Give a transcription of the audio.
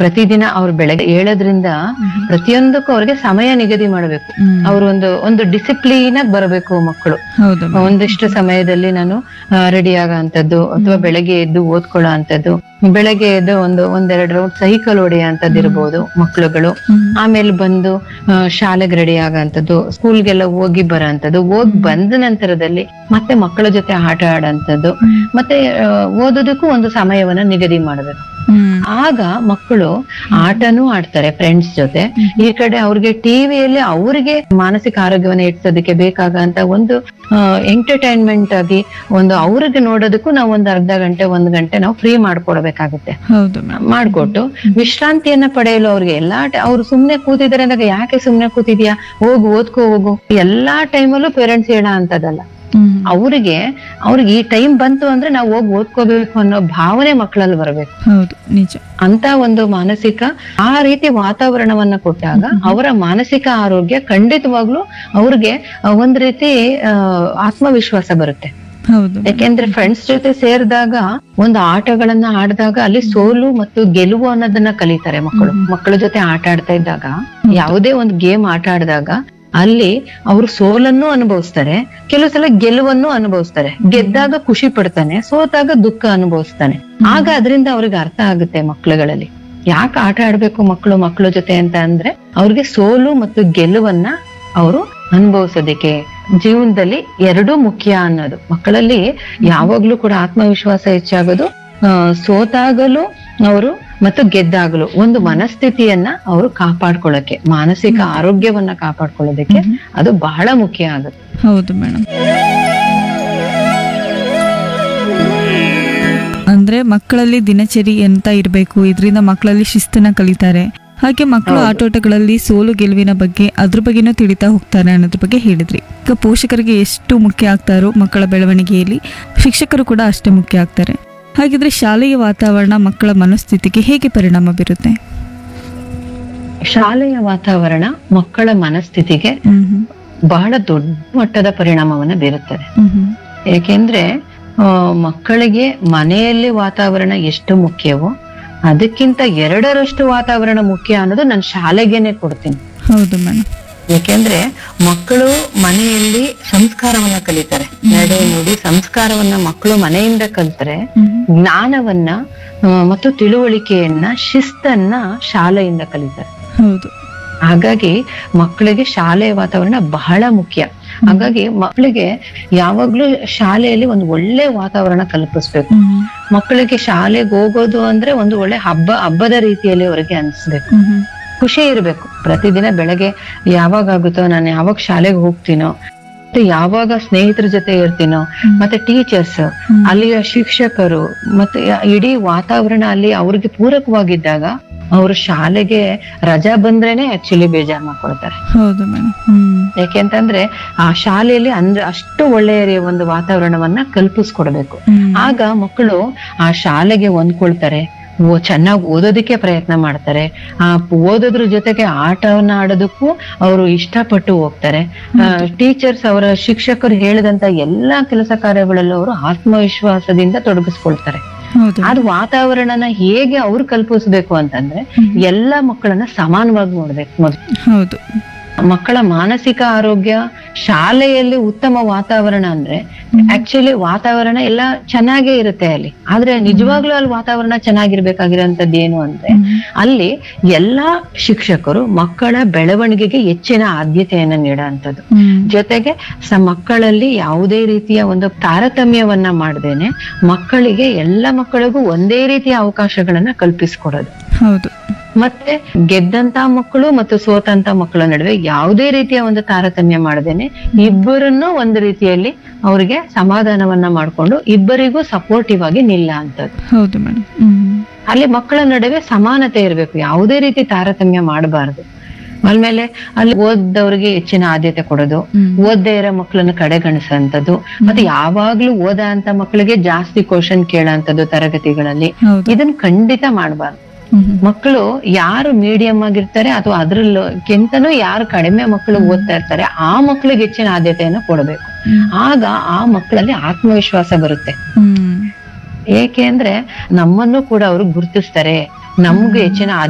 ಪ್ರತಿದಿನ ಅವ್ರು ಬೆಳಗ್ಗೆ ಏಳೋದ್ರಿಂದ ಪ್ರತಿಯೊಂದಕ್ಕೂ ಅವ್ರಿಗೆ ಸಮಯ ನಿಗದಿ ಮಾಡಬೇಕು ಹ್ಮ್. ಅವ್ರು ಒಂದು ಒಂದು ಡಿಸಿಪ್ಲಿನ್ ಆಗಿ ಬರಬೇಕು ಮಕ್ಕಳು ಹೌದು ಮೇಡಮ್. ಒಂದಿಷ್ಟು ಸಮಯದಲ್ಲಿ ನಾನು ರೆಡಿ ಆಗೋ ಅಂತದ್ದು ಅಥವಾ ಬೆಳಗ್ಗೆ ಎದ್ದು ಓದ್ಕೊಳ್ಳೋ ಅಂತದ್ದು ಬೆಳಗ್ಗೆ ಎದ್ದು ಒಂದು ಒಂದೆರಡು ರೌಂಡ್ ಸೈಕಲ್ ಹೊಡೆಯೋ ಅಂತದ್ದು ಇರ್ಬೋದು ಮಕ್ಳುಗಳು ಹ್ಮ್. ಆಮೇಲೆ ಬಂದು ಆ, ಶಾಲೆಗೆ ರೆಡಿ ಆಗಂತದ್ದು ಸ್ಕೂಲ್ಗೆಲ್ಲ ಹೋಗಿ ಬರೋ ಅಂತದ್ದು ಹೋಗಿ ಬಂದ ನಂತರದಲ್ಲಿ ಮತ್ತೆ ಮಕ್ಕಳ ಜೊತೆ ಆಟ ಆಡೋಂಥದ್ದು ಮತ್ತೆ ಆ, ಓದೋದಕ್ಕೂ ಒಂದು ಸಮಯವನ್ನ ನಿಗದಿ ಮಾಡಬೇಕು ಹ್ಮ್. ಆಗ ಮಕ್ಕಳು ಆಟನೂ ಆಡ್ತಾರೆ ಫ್ರೆಂಡ್ಸ್ ಜೊತೆ ಈ ಕಡೆ ಅವ್ರಿಗೆ ಟಿವಿಯಲ್ಲಿ ಅವ್ರಿಗೆ ಮಾನಸಿಕ ಆರೋಗ್ಯವನ್ನ ಇಡ್ಸೋದಕ್ಕೆ ಬೇಕಾಗಂತ ಒಂದು ಎಂಟರ್ಟೈನ್ಮೆಂಟ್ ಆಗಿ ಒಂದು ಅವ್ರಿಗೆ ನೋಡೋದಕ್ಕೂ ನಾವು ಒಂದು ಅರ್ಧ ಗಂಟೆ ಒಂದ್ ಗಂಟೆ ನಾವು ಫ್ರೀ ಮಾಡ್ಕೊಡ್ಬೇಕಾಗುತ್ತೆ ಹೌದು ಮೇಡಮ್. ಮಾಡ್ಕೊಟ್ಟು ವಿಶ್ರಾಂತಿಯನ್ನ ಪಡೆಯಲು ಅವ್ರಿಗೆ ಎಲ್ಲಾ ಟ- ಅವ್ರು ಸುಮ್ನೆ ಕೂತಿದ್ದಾರೆ ಅಂದಾಗ ಯಾಕೆ ಸುಮ್ನೆ ಕೂತಿದ್ಯಾ ಹೋಗು ಓದ್ಕೋ ಹೋಗು ಎಲ್ಲಾ ಟೈಮಲ್ಲೂ ಪೇರೆಂಟ್ಸ್ ಹೇಳ ಅಂತದಲ್ಲ ಹ್ಮ್. ಅವ್ರಿಗೆ ಅವ್ರಿಗೆ ಈ ಟೈಮ್ ಬಂತು ಅಂದ್ರೆ ನಾವು ಹೋಗಿ ಓದ್ಕೋಬೇಕು ಅನ್ನೋ ಭಾವನೆ ಮಕ್ಕಳಲ್ಲಿ ಬರಬೇಕು ಹೌದು ನಿಜ ಅಂತ ಒಂದು ಮಾನಸಿಕ ಆ ರೀತಿ ವಾತಾವರಣವನ್ನ ಕೊಟ್ಟಾಗ ಅವರ ಮಾನಸಿಕ ಆರೋಗ್ಯ ಖಂಡಿತವಾಗ್ಲೂ ಅವ್ರಿಗೆ ಆ, ಒಂದ್ ರೀತಿ ಆ, ಆತ್ಮವಿಶ್ವಾಸ ಬರುತ್ತೆ ಹೌದು ಯಾಕೆಂದ್ರೆ ಫ್ರೆಂಡ್ಸ್ ಜೊತೆ ಸೇರಿದಾಗ ಒಂದು ಆಟಗಳನ್ನ ಆಡಿದಾಗ ಅಲ್ಲಿ ಸೋಲು ಮತ್ತು ಗೆಲುವು ಅನ್ನೋದನ್ನ ಕಲಿತಾರೆ ಮಕ್ಕಳು ಮಕ್ಕಳ ಜೊತೆ ಆಟ ಆಡ್ತಾ ಇದ್ದಾಗ ಯಾವುದೇ ಒಂದು ಗೇಮ್ ಆಟ ಆಡಿದಾಗ ಅಲ್ಲಿ ಅವರು ಸೋಲನ್ನು ಅನುಭವಿಸ್ತಾರೆ ಕೆಲವು ಸಲ ಗೆಲುವನ್ನು ಅನುಭವಿಸ್ತಾರೆ ಗೆದ್ದಾಗ ಖುಷಿ ಪಡ್ತಾನೆ ಸೋತಾಗ ದುಃಖ ಅನುಭವಿಸ್ತಾನೆ ಆಗ ಅದರಿಂದ ಅವ್ರಿಗೆ ಅರ್ಥ ಆಗುತ್ತೆ ಮಕ್ಕಳುಗಳಲ್ಲಿ ಯಾಕೆ ಆಟ ಆಡ್ಬೇಕು ಮಕ್ಕಳು ಮಕ್ಕಳ ಜೊತೆ ಅಂತ ಅಂದ್ರೆ ಅವ್ರಿಗೆ ಸೋಲು ಮತ್ತು ಗೆಲುವನ್ನ ಅವರು ಅನುಭವಿಸೋದಕ್ಕೆ ಜೀವನದಲ್ಲಿ ಎರಡೂ ಮುಖ್ಯ ಅನ್ನೋದು ಮಕ್ಕಳಲ್ಲಿ ಯಾವಾಗ್ಲೂ ಕೂಡ ಆತ್ಮವಿಶ್ವಾಸ ಹೆಚ್ಚಾಗೋದು ಆ, ಸೋತಾಗಲು ಅವರು ಮತ್ತು ಗೆದ್ದಾಗಲು ಒಂದು ಮನಸ್ಥಿತಿಯನ್ನ ಅವರು ಕಾಪಾಡ್ಕೊಳ್ಳಕ್ಕೆ ಮಾನಸಿಕ ಆರೋಗ್ಯವನ್ನ ಕಾಪಾಡ್ಕೊಳ್ಳೋದಕ್ಕೆ ಅದು ಬಹಳ ಮುಖ್ಯ ಆಗುತ್ತೆ ಹೌದು ಮೇಡಮ್ ಅಂದ್ರೆ ಮಕ್ಕಳಲ್ಲಿ ದಿನಚರಿ ಎಂತ ಇರಬೇಕು ಇದರಿಂದ ಮಕ್ಕಳಲ್ಲಿ ಶಿಸ್ತನ್ನ ಕಲಿತಾರೆ ಹಾಗೆ ಮಕ್ಕಳು ಆಟೋಟಗಳಲ್ಲಿ ಸೋಲು ಗೆಲುವಿನ ಬಗ್ಗೆ ಅದ್ರ ಬಗ್ಗೆನೂ ತಿಳಿತಾ ಹೋಗ್ತಾರೆ ಅನ್ನೋದ್ರ ಬಗ್ಗೆ ಹೇಳಿದ್ರಿ ಈಗ ಪೋಷಕರಿಗೆ ಎಷ್ಟು ಮುಖ್ಯ ಆಗ್ತಾರೋ ಮಕ್ಕಳ ಬೆಳವಣಿಗೆಯಲ್ಲಿ ಶಿಕ್ಷಕರು ಕೂಡ ಅಷ್ಟೇ ಮುಖ್ಯ ಆಗ್ತಾರೆ ಹಾಗಿದ್ರೆ ಶಾಲೆಯ ವಾತಾವರಣ ಮಕ್ಕಳ ಮನಸ್ಥಿತಿಗೆ ಹೇಗೆ ಪರಿಣಾಮ ಬೀರುತ್ತೆ ಶಾಲೆಯ ವಾತಾವರಣ ಮಕ್ಕಳ ಮನಸ್ಥಿತಿಗೆ ಹ್ಮ್ ಹ್ಮ್. ಬಹಳ ದೊಡ್ಡ ಮಟ್ಟದ ಪರಿಣಾಮವನ್ನ ಬೀರುತ್ತದೆ ಹ್ಮ್ ಹ್ಮ್. ಏಕೆಂದ್ರೆ ಆ, ಮಕ್ಕಳಿಗೆ ಮನೆಯಲ್ಲಿ ವಾತಾವರಣ ಎಷ್ಟು ಮುಖ್ಯವೋ ಅದಕ್ಕಿಂತ ಎರಡರಷ್ಟು ವಾತಾವರಣ ಮುಖ್ಯ ಅನ್ನೋದು ನಾನು ಶಾಲೆಗೇನೆ ಕೊಡ್ತೀನಿ ಹೌದು ಮೇಡಮ್ ಯಾಕೆಂದ್ರೆ ಮಕ್ಕಳು ಮನೆಯಲ್ಲಿ ಸಂಸ್ಕಾರವನ್ನ ಕಲಿತಾರೆ ನಡೆ ನುಡಿ ಸಂಸ್ಕಾರವನ್ನ ಮಕ್ಕಳು ಮನೆಯಿಂದ ಕಲ್ತರೆ ಜ್ಞಾನವನ್ನ ಆ, ಮತ್ತು ತಿಳುವಳಿಕೆಯನ್ನ ಶಿಸ್ತನ್ನ ಶಾಲೆಯಿಂದ ಕಲಿತಾರೆ ಹೌದು ಹಾಗಾಗಿ ಮಕ್ಕಳಿಗೆ ಶಾಲೆಯ ವಾತಾವರಣ ಬಹಳ ಮುಖ್ಯ ಹಾಗಾಗಿ ಮಕ್ಕಳಿಗೆ ಯಾವಾಗ್ಲೂ ಶಾಲೆಯಲ್ಲಿ ಒಂದು ಒಳ್ಳೆ ವಾತಾವರಣ ಕಲ್ಪಿಸ್ಬೇಕು ಹ್ಮ್ ಹ್ಮ್. ಮಕ್ಕಳಿಗೆ ಶಾಲೆಗೆ ಹೋಗೋದು ಅಂದ್ರೆ ಒಂದು ಒಳ್ಳೆ ಹಬ್ಬ ಹಬ್ಬದ ರೀತಿಯಲ್ಲಿ ಅವರಿಗೆ ಅನ್ಸ್ಬೇಕು ಹ್ಮ್ ಹ್ಮ್. ಖುಷಿ ಇರ್ಬೇಕು ಪ್ರತಿದಿನ ಬೆಳಗ್ಗೆ ಯಾವಾಗ ಆಗುತ್ತೋ ನಾನು ಯಾವಾಗ ಶಾಲೆಗೆ ಹೋಗ್ತೀನೋ ಮತ್ತೆ ಯಾವಾಗ ಸ್ನೇಹಿತರ ಜೊತೆ ಇರ್ತೀನೋ ಮತ್ತೆ ಟೀಚರ್ಸ್ ಅಲ್ಲಿಯ ಶಿಕ್ಷಕರು ಮತ್ತೆ ಇಡೀ ವಾತಾವರಣ ಅಲ್ಲಿ ಅವ್ರಿಗೆ ಪೂರಕವಾಗಿದ್ದಾಗ ಅವರು ಶಾಲೆಗೆ ರಜಾ ಬಂದ್ರೇನೆ ಆಕ್ಚುಲಿ ಬೇಜಾರ್ ಮಾಡ್ಕೊಳ್ತಾರೆ ಹೌದು ಮೇಡಮ್ ಹ್ಮ್ ಯಾಕೆಂತಂದ್ರೆ ಆ ಶಾಲೆಯಲ್ಲಿ ಅಂದ್ರೆ ಅಷ್ಟು ಒಳ್ಳೆಯ ಒಂದು ವಾತಾವರಣವನ್ನ ಕಲ್ಪಿಸ್ಕೊಡ್ಬೇಕು ಹ್ಮ್. ಆಗ ಮಕ್ಕಳು ಆ ಶಾಲೆಗೆ ಹೊಂದ್ಕೊಳ್ತಾರೆ ಓ ಚೆನ್ನಾಗಿ ಓದೋದಕ್ಕೆ ಪ್ರಯತ್ನ ಮಾಡ್ತಾರೆ ಆ ಓದೋದ್ರ ಜೊತೆಗೆ ಆಟವನ್ನ ಆಡೋದಕ್ಕೂ ಅವರು ಇಷ್ಟಪಟ್ಟು ಹೋಗ್ತಾರೆ ಟೀಚರ್ಸ್ ಅವರ ಶಿಕ್ಷಕರು ಹೇಳಿದಂತ ಎಲ್ಲಾ ಕೆಲಸ ಕಾರ್ಯಗಳಲ್ಲೂ ಅವರು ಆತ್ಮವಿಶ್ವಾಸದಿಂದ ತೊಡಗಿಸ್ಕೊಳ್ತಾರೆ ಹೌದು ಅದು ವಾತಾವರಣನ ಹೇಗೆ ಅವ್ರು ಕಲ್ಪಿಸ್ಬೇಕು ಅಂತಂದ್ರೆ ಎಲ್ಲಾ ಮಕ್ಕಳನ್ನ ಸಮಾನವಾಗಿ ನೋಡ್ಬೇಕು ಮೊದ್ಲು ಹೌದು ಮಕ್ಕಳ ಮಾನಸಿಕ ಆರೋಗ್ಯ ಶಾಲೆಯಲ್ಲಿ ಉತ್ತಮ ವಾತಾವರಣ ಅಂದ್ರೆ ಆಕ್ಚುಲಿ ವಾತಾವರಣ ಎಲ್ಲ ಚೆನ್ನಾಗೇ ಇರುತ್ತೆ ಅಲ್ಲಿ ಆದ್ರೆ ನಿಜವಾಗ್ಲೂ ಅಲ್ಲಿ ವಾತಾವರಣ ಚೆನ್ನಾಗಿರ್ಬೇಕಾಗಿರೋಂಥದ್ದು ಏನು ಅಂದ್ರೆ ಅಲ್ಲಿ ಎಲ್ಲಾ ಶಿಕ್ಷಕರು ಮಕ್ಕಳ ಬೆಳವಣಿಗೆಗೆ ಹೆಚ್ಚಿನ ಆದ್ಯತೆಯನ್ನ ನೀಡುವಂಥದ್ದು ಹ್ಮ್. ಜೊತೆಗೆ ಸ ಮಕ್ಕಳಲ್ಲಿ ಯಾವುದೇ ರೀತಿಯ ಒಂದು ತಾರತಮ್ಯವನ್ನ ಮಾಡದೇನೆ ಮಕ್ಕಳಿಗೆ ಎಲ್ಲ ಮಕ್ಕಳಿಗೂ ಒಂದೇ ರೀತಿಯ ಅವಕಾಶಗಳನ್ನ ಕಲ್ಪಿಸ್ಕೊಡೋದು ಹೌದು ಮತ್ತೆ ಗೆದ್ದಂತ ಮಕ್ಕಳು ಮತ್ತು ಸೋತಂತ ಮಕ್ಕಳ ನಡುವೆ ಯಾವುದೇ ರೀತಿಯ ಒಂದು ತಾರತಮ್ಯ ಮಾಡದೇನೆ ಇಬ್ಬರನ್ನು ಒಂದು ರೀತಿಯಲ್ಲಿ ಅವರಿಗೆ ಸಮಾಧಾನವನ್ನ ಮಾಡ್ಕೊಂಡು ಇಬ್ಬರಿಗೂ ಸಪೋರ್ಟಿವ್ ಆಗಿ ನಿಲ್ಲ ಅಂತದ್ದು ಹೌದು ಮೇಡಮ್ ಹ್ಮ್ ಅಲ್ಲಿ ಮಕ್ಕಳ ನಡುವೆ ಸಮಾನತೆ ಇರಬೇಕು ಯಾವುದೇ ರೀತಿ ತಾರತಮ್ಯ ಮಾಡಬಾರದು ಆಮೇಲೆ ಅಲ್ಲಿ ಓದ್ದವ್ರಿಗೆ ಹೆಚ್ಚಿನ ಆದ್ಯತೆ ಕೊಡೋದು ಹ್ಮ್. ಓದ್ದೇ ಇರೋ ಮಕ್ಕಳನ್ನ ಕಡೆಗಣಿಸೋಂಥದ್ದು ಮತ್ತೆ ಯಾವಾಗ್ಲೂ ಓದ ಅಂತ ಮಕ್ಕಳಿಗೆ ಜಾಸ್ತಿ ಕ್ವಶನ್ ಕೇಳೋಂಥದ್ದು ತರಗತಿಗಳಲ್ಲಿ ಹೌದು ಇದನ್ನ ಖಂಡಿತ ಮಾಡಬಾರ್ದು ಹ್ಮ್ ಹ್ಮ್. ಮಕ್ಕಳು ಯಾರು ಮೀಡಿಯಂ ಆಗಿರ್ತಾರೆ ಅಥವಾ ಅದ್ರಕ್ಕಿಂತನೂ ಯಾರು ಕಡಿಮೆ ಮಕ್ಕಳು ಓದ್ತಾ ಇರ್ತಾರೆ ಆ ಮಕ್ಕಳಿಗೆ ಹೆಚ್ಚಿನ ಆದ್ಯತೆಯನ್ನು ಕೊಡಬೇಕು ಹ್ಮ್. ಆಗ ಆ ಮಕ್ಕಳಲ್ಲಿ ಆತ್ಮವಿಶ್ವಾಸ ಬರುತ್ತೆ ಹ್ಮ್ ಏಕೆ ಅಂದ್ರೆ ನಮ್ಮನ್ನು ಕೂಡ ಅವರು ಗುರುತಿಸ್ತಾರೆ ನಮ್ಗೆ ಹೆಚ್ಚಿನ